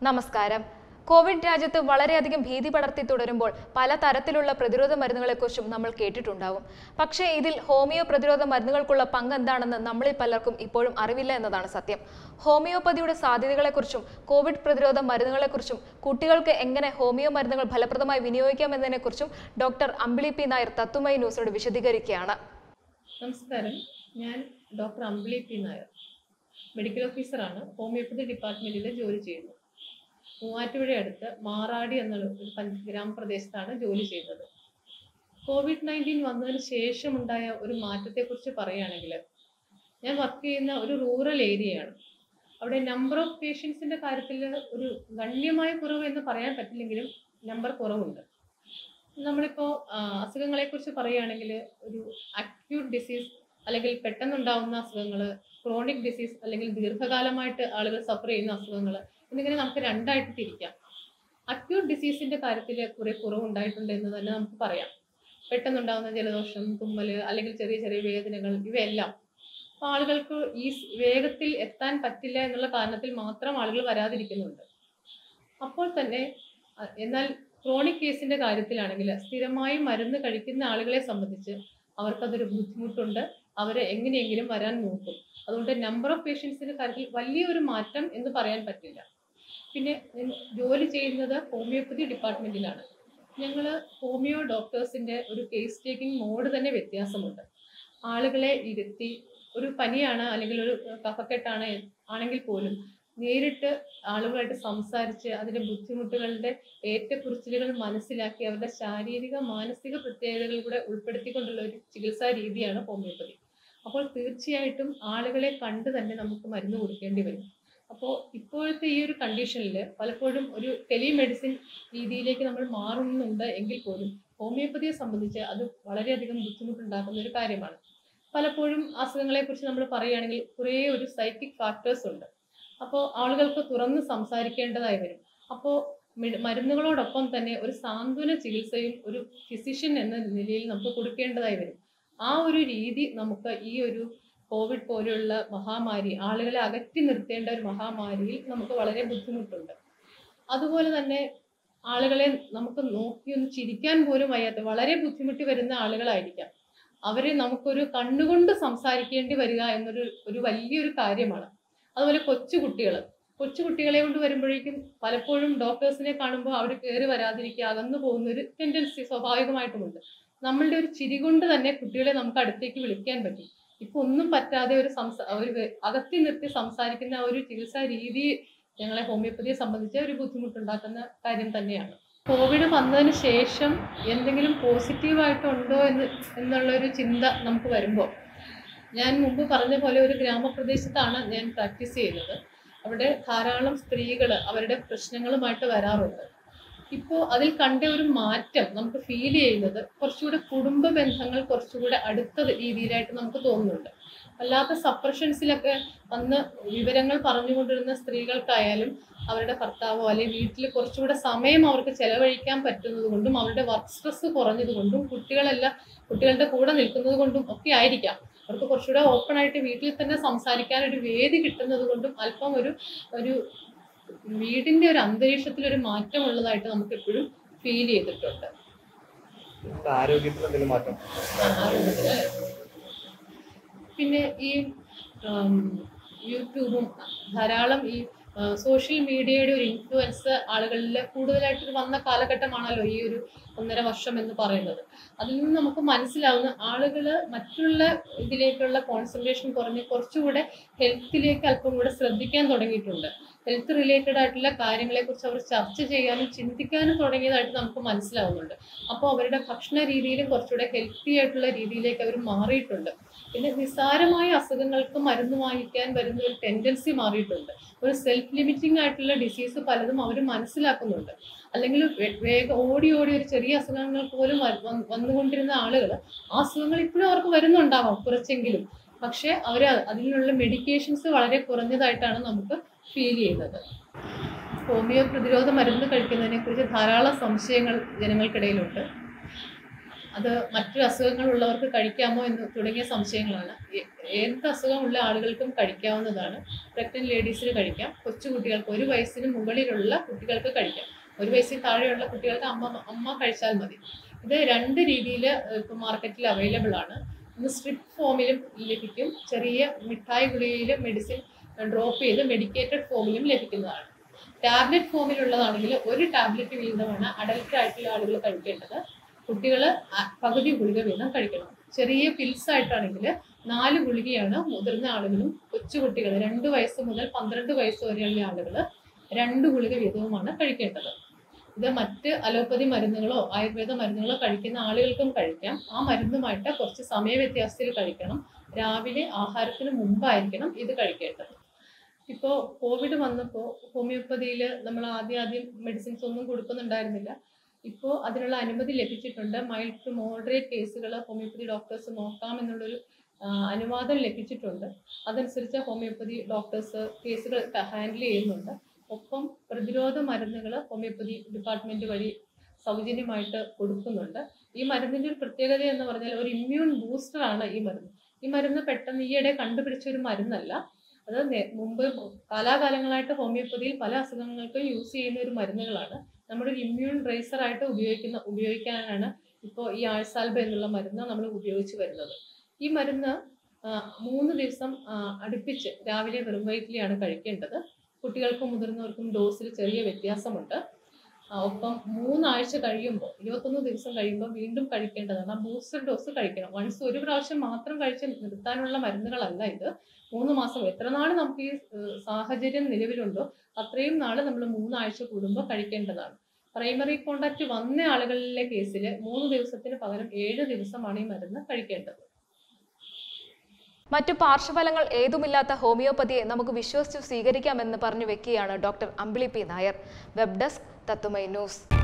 നമസ്കാരം കോവിഡ് രാജ്യത്ത് വളരെയധികം ഭീതി പടർത്തി തുടരുമ്പോൾ പല തരത്തിലുള്ള പ്രതിരോധ മരുന്നുകളെക്കുറിച്ചും നമ്മൾ കേട്ടിട്ടുണ്ടാവും പക്ഷേ ഇതിൽ ഹോമിയോ പ്രതിരോധ മരുന്നുകൾക്കുള്ള പങ്ക് എന്താണെന്ന് നമ്മളിൽ പലർക്കും ഇപ്പോഴും അറിവില്ല എന്നതാണ് സത്യം ഹോമിയോപ്പതിയുടെ സാധ്യതകളെക്കുറിച്ചും കോവിഡ് പ്രതിരോധ മരുന്നുകളെക്കുറിച്ചും കുട്ടികൾക്ക് എങ്ങനെ ഹോമിയോ മരുന്നുകൾ ഫലപ്രദമായി വിനിയോഗിക്കാം എന്നതിനെക്കുറിച്ചും ഡോക്ടർ അമ്പിളി പി നായർ തത്തുമൈ ന്യൂസിനോട് വിശദീകരിക്കുകയാണ് നമസ്കാരം ഞാൻ doctor Ambili P Nair medical ഓഫീസറാണ് ഹോമിയോപ്പതി ഡിപ്പാർട്ട്മെന്റിൽ ജോലി ചെയ്യുന്നു മൂവാറ്റുപുഴ അടുത്ത് മാറാടി എന്നുള്ള ഒരു പഞ്ച- ഗ്രാമപ്രദേശത്താണ് ജോലി ചെയ്യുന്നത് കോവിഡ് നയൻറ്റീൻ വന്നതിന് ശേഷമുണ്ടായ ഒരു മാറ്റത്തെക്കുറിച്ച് പറയുകയാണെങ്കിൽ ഞാൻ വർക്ക് ചെയ്യുന്ന ഒരു റൂറൽ ഏരിയയാണ് അവിടെ നമ്പർ ഓഫ് പേഷ്യൻസിന്റെ കാര്യത്തിൽ ഒരു ഗണ്യമായ കുറവ് എന്ന് പറയാൻ പറ്റില്ലെങ്കിലും നമ്പർ കുറവുണ്ട് നമ്മളിപ്പോൾ അസുഖങ്ങളെക്കുറിച്ച് പറയുകയാണെങ്കിൽ ഒരു അക്യൂട്ട് ഡിസീസ് അല്ലെങ്കിൽ പെട്ടെന്നുണ്ടാവുന്ന അസുഖങ്ങൾ ക്രോണിക് ഡിസീസ് അല്ലെങ്കിൽ ദീർഘകാലമായിട്ട് ആളുകൾ സഫർ ചെയ്യുന്ന അസുഖങ്ങൾ എന്നിങ്ങനെ നമുക്ക് രണ്ടായിട്ട് തിരിക്കാം അക്യൂട്ട് ഡിസീസിന്റെ കാര്യത്തിൽ കുറെ കുറവുണ്ടായിട്ടുണ്ട് എന്ന് തന്നെ നമുക്ക് പറയാം പെട്ടെന്നുണ്ടാവുന്ന ജലദോഷം തുമ്മൽ അല്ലെങ്കിൽ ചെറിയ ചെറിയ വേദനകൾ ഇവയെല്ലാം അപ്പോൾ ആളുകൾക്ക് ഈ സ് വേഗത്തിൽ എത്താൻ പറ്റില്ല എന്നുള്ള കാരണത്തിൽ മാത്രം ആളുകൾ വരാതിരിക്കുന്നുണ്ട് അപ്പോൾ തന്നെ അ- എന്നാൽ ക്രോണിക് കേസിന്റെ കാര്യത്തിലാണെങ്കിൽ സ്ഥിരമായി മരുന്ന് കഴിക്കുന്ന ആളുകളെ സംബന്ധിച്ച് അവർക്കതൊരു ബുദ്ധിമുട്ടുണ്ട് അവരെ എങ്ങനെയെങ്കിലും വരാൻ നോക്കും അതുകൊണ്ട് നമ്പർ ഓഫ് പേഷ്യൻസിന്റെ കാര്യത്തിൽ വലിയൊരു മാറ്റം എന്ന് പറയാൻ പറ്റില്ല പിന്നെ ഞാൻ ജോലി ചെയ്യുന്നത് ഹോമിയോപ്പതി ഡിപ്പാർട്ട്മെന്റിലാണ് ഞങ്ങൾ ഹോമിയോ ഡോക്ടേഴ്സിന്റെ ഒരു കേസ് ടേക്കിംഗ് മോഡ് തന്നെ വ്യത്യാസമുണ്ട് ആളുകളെ ഇരുത്തി ഒരു പനിയാണ് അല്ലെങ്കിൽ ഒരു കഫക്കെട്ടാണ് ആണെങ്കിൽ പോലും നേരിട്ട് ആളുകളായിട്ട് സംസാരിച്ച് അതിന്റെ ബുദ്ധിമുട്ടുകളുടെ ഏറ്റക്കുറിച്ചിലുകൾ മനസ്സിലാക്കി അവരുടെ ശാരീരിക മാനസിക പ്രത്യേകതകൾ കൂടെ ഉൾപ്പെടുത്തിക്കൊണ്ടുള്ള ഒരു ചികിത്സാ രീതിയാണ് ഹോമിയോപ്പതി അപ്പോൾ തീർച്ചയായിട്ടും ആളുകളെ കണ്ട് തന്നെ നമുക്ക് മരുന്ന് കൊടുക്കേണ്ടി വരും അപ്പോൾ ഇപ്പോഴത്തെ ഈ ഒരു കണ്ടീഷനിൽ പലപ്പോഴും ഒരു ടെലിമെഡിസിൻ രീതിയിലേക്ക് നമ്മൾ മാറുന്നുണ്ട് എങ്കിൽ പോലും ഹോമിയോപ്പതിയെ സംബന്ധിച്ച് അത് വളരെയധികം ബുദ്ധിമുട്ടുണ്ടാക്കുന്ന ഒരു കാര്യമാണ് പലപ്പോഴും അസുഖങ്ങളെക്കുറിച്ച് നമ്മൾ പറയുകയാണെങ്കിൽ കുറേ ഒരു സൈക്കിക് ഫാക്ടേഴ്സ് ഉണ്ട് അപ്പോൾ ആളുകൾക്ക് തുറന്ന് സംസാരിക്കേണ്ടതായി വരും അപ്പോൾ മരുന്നുകളോടൊപ്പം തന്നെ ഒരു സാന്ത്വന ചികിത്സയും ഒരു ഫിസിഷ്യൻ എന്ന നിലയിൽ നമുക്ക് കൊടുക്കേണ്ടതായി വരും ആ ഒരു രീതി നമുക്ക് ഈ ഒരു കോവിഡ് പോലെയുള്ള മഹാമാരി ആളുകളെ അകറ്റി നിർത്തേണ്ട ഒരു മഹാമാരിയിൽ നമുക്ക് വളരെ ബുദ്ധിമുട്ടുണ്ട് അതുപോലെ തന്നെ ആളുകളെ നമുക്ക് നോക്കി ഒന്ന് ചിരിക്കാൻ പോലും വയ്യാത്ത വളരെ ബുദ്ധിമുട്ടി വരുന്ന ആളുകളായിരിക്കാം അവരെ നമുക്കൊരു കണ്ണുകൊണ്ട് സംസാരിക്കേണ്ടി വരിക എന്നൊരു ഒരു വലിയൊരു കാര്യമാണ് അതുപോലെ കൊച്ചു കുട്ടികൾ കൊച്ചു കുട്ടികളെ കൊണ്ട് വരുമ്പോഴേക്കും പലപ്പോഴും ഡോക്ടേഴ്സിനെ കാണുമ്പോൾ അവർ കയറി വരാതിരിക്കുക അകന്നു പോകുന്ന ഒരു ടെൻഡൻസി സ്വാഭാവികമായിട്ടുമുണ്ട് നമ്മളുടെ ഒരു ചിരി കൊണ്ട് തന്നെ കുട്ടികളെ നമുക്ക് അടുത്തേക്ക് വിളിക്കാൻ പറ്റും ഇപ്പൊ ഒന്നും പറ്റാതെ ഒരു സംസാ ഒരു വെ- അകത്തി നിർത്തി സംസാരിക്കുന്ന ആ ഒരു ചികിത്സാ രീതി ഞങ്ങളെ ഹോമിയോപ്പതിയെ സംബന്ധിച്ച് ഒരു ബുദ്ധിമുട്ടുണ്ടാക്കുന്ന കാര്യം തന്നെയാണ് കോവിഡ് വന്നതിന് ശേഷം എന്തെങ്കിലും പോസിറ്റീവായിട്ടുണ്ടോ എന്ന് എന്നുള്ള ഒരു ചിന്ത നമുക്ക് വരുമ്പോൾ ഞാൻ മുമ്പ് പറഞ്ഞ പോലെ ഒരു ഗ്രാമപ്രദേശത്താണ് ഞാൻ പ്രാക്ടീസ് ചെയ്യുന്നത് അവിടെ ധാരാളം സ്ത്രീകൾ അവരുടെ പ്രശ്നങ്ങളുമായിട്ട് വരാറുണ്ട് ഇപ്പോൾ അതിൽ കണ്ട ഒരു മാറ്റം നമുക്ക് ഫീൽ ചെയ്യുന്നത് കുറച്ചുകൂടെ കുടുംബ ബന്ധങ്ങൾ കുറച്ചുകൂടെ അടുത്ത രീതിയിലായിട്ട് നമുക്ക് തോന്നുന്നുണ്ട് അല്ലാത്ത സപ്രഷൻസിലൊക്കെ വന്ന് വിവരങ്ങൾ പറഞ്ഞുകൊണ്ടിരുന്ന സ്ത്രീകൾക്കായാലും അവരുടെ ഭർത്താവോ അല്ലെങ്കിൽ വീട്ടിൽ കുറച്ചുകൂടെ സമയം അവർക്ക് ചെലവഴിക്കാൻ പറ്റുന്നത് കൊണ്ടും അവരുടെ വർക്ക് സ്ട്രെസ് കുറഞ്ഞത് കൊണ്ടും കുട്ടികളെല്ലാം കുട്ടികളുടെ കൂടെ നിൽക്കുന്നത് കൊണ്ടും ഒക്കെ ആയിരിക്കാം അവർക്ക് കുറച്ചുകൂടെ ഓപ്പൺ ആയിട്ട് വീട്ടിൽ തന്നെ സംസാരിക്കാൻ ഒരു വേദി കിട്ടുന്നത് കൊണ്ടും അല്പം ഒരു ഒരു വീടിന്റെ ഒരു അന്തരീക്ഷത്തിൽ ഒരു മാറ്റം ഉള്ളതായിട്ട് നമുക്ക് എപ്പോഴും ഫീൽ ചെയ്തിട്ടുണ്ട് ആരോഗ്യത്തിൽ എന്തെങ്കിലും മാറ്റം ആരോഗ്യത്തില് പിന്നെ ഈ ഉം, യൂട്യൂബും ധാരാളം ഈ സോഷ്യൽ മീഡിയയുടെ ഒരു ഇൻഫ്ലുവൻസ് ആളുകളിൽ കൂടുതലായിട്ട് വന്ന കാലഘട്ടമാണല്ലോ ഈ ഒരു ഒന്നര വർഷം എന്ന് പറയുന്നത് അതിൽ നിന്ന് നമുക്ക് മനസ്സിലാവുന്ന ആളുകൾ മറ്റുള്ള ഇതിലേക്കുള്ള കോൺസെൻട്രേഷൻ കുറഞ്ഞ് കുറച്ചുകൂടെ ഹെൽത്തിലേക്ക് അല്പം കൂടെ ശ്രദ്ധിക്കാൻ തുടങ്ങിയിട്ടുണ്ട് ഹെൽത്ത് റിലേറ്റഡ് ആയിട്ടുള്ള കാര്യങ്ങളെക്കുറിച്ച് അവർ ചർച്ച ചെയ്യാനും ചിന്തിക്കാനും തുടങ്ങിയതായിട്ട് നമുക്ക് മനസ്സിലാവുന്നുണ്ട് അപ്പോൾ അവരുടെ ഭക്ഷണ രീതിയിലും കുറച്ചുകൂടെ ഹെൽത്തി ആയിട്ടുള്ള രീതിയിലേക്ക് അവർ മാറിയിട്ടുണ്ട് പിന്നെ നിസ്സാരമായ അസുഖങ്ങൾക്ക് മരുന്ന് വാങ്ങിക്കാൻ വരുന്ന ഒരു ടെൻഡൻസി മാറിയിട്ടുണ്ട് ഒരു സെൽഫ് ലിമിറ്റിംഗ് ആയിട്ടുള്ള ഡിസീസ് പലതും അവർ മനസ്സിലാക്കുന്നുണ്ട് അല്ലെങ്കിൽ വേ- വേഗം ഓടി ഓടി ഒരു ചെറിയ അസുഖങ്ങൾക്ക് പോലും വ- വന്ന് വന്നുകൊണ്ടിരുന്ന ആളുകൾ ആ അസുഖങ്ങൾ ഇപ്പോഴും അവർക്ക് വരുന്നുണ്ടാവാം കുറച്ചെങ്കിലും പക്ഷേ അവർ അതിനുള്ള മെഡിക്കേഷൻസ് വളരെ കുറഞ്ഞതായിട്ടാണ് നമുക്ക് ഫീൽ ചെയ്യുന്നത് ഹോമിയോ പ്രതിരോധ മരുന്ന് കഴിക്കുന്നതിനെ കുറിച്ച് ധാരാളം സംശയങ്ങൾ ജനങ്ങൾക്കിടയിലുണ്ട് അത് മറ്റു അസുഖങ്ങളുള്ളവർക്ക് കഴിക്കാമോ എന്ന് തുടങ്ങിയ സംശയങ്ങളാണ് എ- എന്ത് അസുഖമുള്ള ആളുകൾക്കും കഴിക്കാവുന്നതാണ് പ്രഗ്നന്റ് ലേഡീസിന് കഴിക്കാം കൊച്ചുകുട്ടികൾക്ക് ഒരു വയസ്സിന് മുകളിലുള്ള കുട്ടികൾക്ക് കഴിക്കാം ഒരു വയസ്സിന് താഴെയുള്ള കുട്ടികൾക്ക് അമ്മ അമ്മ കഴിച്ചാൽ മതി ഇത് രണ്ട് രീതിയിൽ ഇപ്പം മാർക്കറ്റിൽ അവൈലബിൾ ആണ് ഒന്ന് സ്ട്രിപ്പ് ഫോമിലും ലഭിക്കും ചെറിയ മിഠായി ഗുളികയിൽ മെഡിസിൻ ഡ്രോപ്പ് ചെയ്ത് മെഡിക്കേറ്റഡ് ഫോമിലും ലഭിക്കുന്നതാണ് ടാബ്ലറ്റ് ഫോമിലുള്ളതാണെങ്കിൽ ഒരു ടാബ്ലറ്റ് വീതമാണ് അഡൽട്ട് ആയിട്ടുള്ള ആളുകൾ കഴിക്കേണ്ടത് കുട്ടികൾ പകുതി ഗുളിക വീതം കഴിക്കണം ചെറിയ പിൽസ് ആയിട്ടാണെങ്കിൽ നാല് ഗുളികയാണ് മുതിർന്ന ആളുകളും കൊച്ചുകുട്ടികൾ രണ്ട് വയസ്സ് മുതൽ പന്ത്രണ്ട് വയസ്സ് വരെയുള്ള ആളുകൾ രണ്ട് ഗുളിക വീതവുമാണ് കഴിക്കേണ്ടത് ഇത് മറ്റ് അലോപ്പതി മരുന്നുകളോ ആയുർവേദ മരുന്നുകളോ കഴിക്കുന്ന ആളുകൾക്കും കഴിക്കാം ആ മരുന്നുമായിട്ട് കുറച്ച് സമയവ്യത്യാസത്തിൽ കഴിക്കണം രാവിലെ ആഹാരത്തിന് മുമ്പായിരിക്കണം ഇത് കഴിക്കേണ്ടത് ഇപ്പോൾ കോവിഡ് വന്നപ്പോൾ ഹോമിയോപ്പതിയിൽ നമ്മൾ ആദ്യം ആദ്യം മെഡിസിൻസ് ഒന്നും കൊടുക്കുന്നുണ്ടായിരുന്നില്ല ഇപ്പോൾ അതിനുള്ള അനുമതി ലഭിച്ചിട്ടുണ്ട് മൈൽഡ് ടു മോഡറേറ്റ് കേസുകൾ ഹോമിയോപ്പതി ഡോക്ടേഴ്സ് നോക്കാമെന്നുള്ളൊരു ആ, അനുവാദം ലഭിച്ചിട്ടുണ്ട് അതനുസരിച്ച് ഹോമിയോപ്പതി ഡോക്ടേഴ്സ് കേസുകൾ ഹാൻഡിൽ ചെയ്യുന്നുണ്ട് ഒപ്പം പ്രതിരോധ മരുന്നുകൾ ഹോമിയോപ്പതി ഡിപ്പാർട്ട്മെന്റ് വഴി സൗജന്യമായിട്ട് കൊടുക്കുന്നുണ്ട് ഈ മരുന്നിന്റെ ഒരു പ്രത്യേകത എന്ന് പറഞ്ഞാൽ ഒരു ഇമ്മ്യൂൺ ബൂസ്റ്റർ ആണ് ഈ മരുന്ന് ഈ മരുന്ന് പെട്ടെന്ന് ഈയിടെ കണ്ടുപിടിച്ച ഒരു മരുന്നല്ല അത് നേ- മുമ്പ് കാലാകാലങ്ങളായിട്ട് ഹോമിയോപ്പതിയിൽ പല അസുഖങ്ങൾക്കും യൂസ് ചെയ്യുന്ന ഒരു മരുന്നുകളാണ് നമ്മുടെ ഒരു ഇമ്മ്യൂൺ റേസർ ആയിട്ട് ഉപയോഗിക്കുന്ന ഉപയോഗിക്കാനാണ് ഇപ്പോൾ ഈ ആഴ്സാൽബ എന്നുള്ള മരുന്ന് നമ്മൾ ഉപയോഗിച്ച് വരുന്നത് ഈ മരുന്ന് ആ, മൂന്ന് ദിവസം ആ, അടുപ്പിച്ച് രാവിലെ വെറും വയറ്റിലെയാണ് കഴിക്കേണ്ടത് കുട്ടികൾക്കും മുതിർന്നവർക്കും ഡോസിൽ ചെറിയ വ്യത്യാസമുണ്ട് ആ, ഒപ്പം മൂന്നാഴ്ച കഴിയുമ്പോൾ ഇരുപത്തൊന്ന് ദിവസം കഴിയുമ്പോൾ വീണ്ടും കഴിക്കേണ്ടതാണ് ആ ബൂസ്റ്റർ ഡോസ് കഴിക്കണം വൺസ് ഒരു പ്രാവശ്യം മാത്രം കഴിച്ച് നിർത്താനുള്ള മരുന്നുകളല്ല ഇത് മൂന്ന് മാസം എത്ര നാൾ നമുക്ക് ഈ ഏഹ്, സാഹചര്യം നിലവിലുണ്ടോ അത്രയും നാൾ നമ്മൾ മൂന്നാഴ്ച കൂടുമ്പോൾ കഴിക്കേണ്ടതാണ് പ്രൈമറി കോണ്ടാക്ട് വന്ന ആളുകളിലെ കേസിൽ മൂന്ന് ദിവസത്തിന് പകരം ഏഴ് ദിവസമാണ് ഈ മരുന്ന് കഴിക്കേണ്ടത് മറ്റു പാർശ്വഫലങ്ങൾ ഏതുമില്ലാത്ത ഹോമിയോപ്പതിയെ നമുക്ക് വിശ്വസിച്ച് സ്വീകരിക്കാമെന്ന് പറഞ്ഞു വെക്കുകയാണ് doctor Ambili P Nair web desk തത്തുമൈ ന്യൂസ്